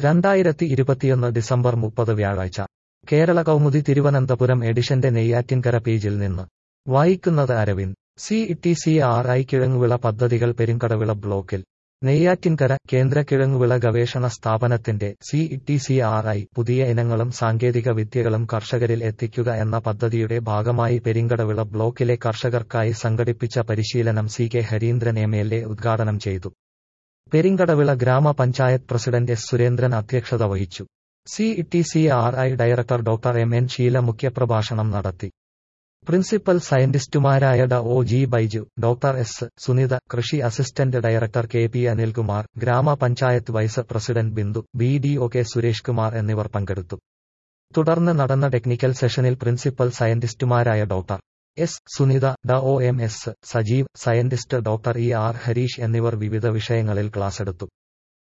രണ്ടായിരത്തി ഇരുപത്തിയൊന്ന് ഡിസംബർ മുപ്പത് വ്യാഴാഴ്ച കേരള കൗമുദി തിരുവനന്തപുരം എഡിഷന്റെ നെയ്യാറ്റിൻകര പേജിൽ നിന്ന് വായിക്കുന്നത് Aravind C T C R I കിഴങ്ങുവിള പദ്ധതികൾ പെരിങ്കടവിള ബ്ലോക്കിൽ നെയ്യാറ്റിൻകര കേന്ദ്ര കിഴങ്ങുവിള ഗവേഷണ സ്ഥാപനത്തിന്റെ C T C R I പുതിയ ഇനങ്ങളും സാങ്കേതിക വിദ്യകളും കർഷകരിൽ എത്തിക്കുക എന്ന പദ്ധതിയുടെ ഭാഗമായി പെരിങ്കടവിള ബ്ലോക്കിലെ കർഷകർക്കായി സംഘടിപ്പിച്ച പരിശീലനം C K Harindran M L A ഉദ്ഘാടനം ചെയ്തു പെരിങ്കടവിള ഗ്രാമപഞ്ചായത്ത് പ്രസിഡന്റ് എസ് സുരേന്ദ്രൻ അധ്യക്ഷത വഹിച്ചു C T C R I director doctor M N Sheela മുഖ്യപ്രഭാഷണം നടത്തി പ്രിൻസിപ്പൽ സയന്റിസ്റ്റുമാരായ ഡ O G Baiju doctor S Sunitha കൃഷി assistant director K P Anilkumar ഗ്രാമപഞ്ചായത്ത് vice president Bindu B D O K Suresh Kumar എന്നിവർ പങ്കെടുത്തു തുടർന്ന് നടന്ന ടെക്നിക്കൽ സെഷനിൽ പ്രിൻസിപ്പൽ സയന്റിസ്റ്റുമാരായ ഡോക്ടർ എസ് സുനിത ഡ O M S Sajeev scientist doctor E R Harish എന്നിവർ വിവിധ വിഷയങ്ങളിൽ ക്ലാസെടുത്തു